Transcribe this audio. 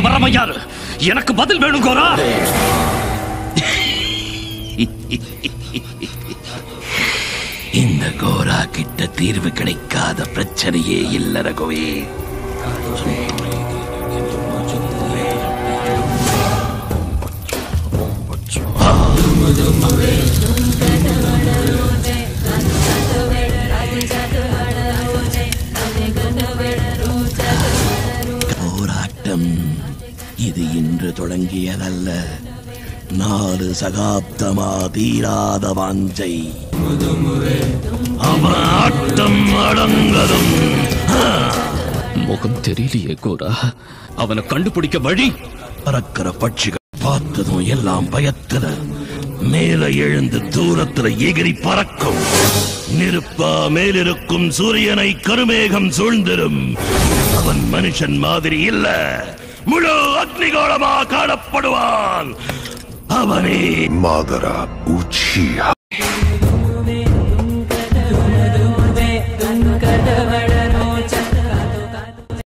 வர்றவன் யாரு எனக்கு பதில் வேணும் கோரா இந்த கோரா கிட்ட தீர்வு கிடைக்காத பிரச்சனையே இல்ல ரகுவே போராட்டம் இது இன்று தொடங்கியதல்ல நாலு சகாப்தமா தீராத வாஞ்சை அவன் ஆட்டம் அடங்கதும் முகம் தெரியலையே கோரா அவனை கண்டுபிடிக்க வழி பறக்கிற பட்சிகள் பார்த்ததும் எல்லாம் பயத்துல மேல எழுந்து தூரத்துல எகிரி பறக்கும் நெருப்பா மேலிருக்கும் சூரியனை கருமேகம் சூழ்ந்திரும் அவன் மனுஷன் மாதிரி இல்ல முழு அக்னிகோளமா காணப்படுவான் அவனே Madara Uchiha.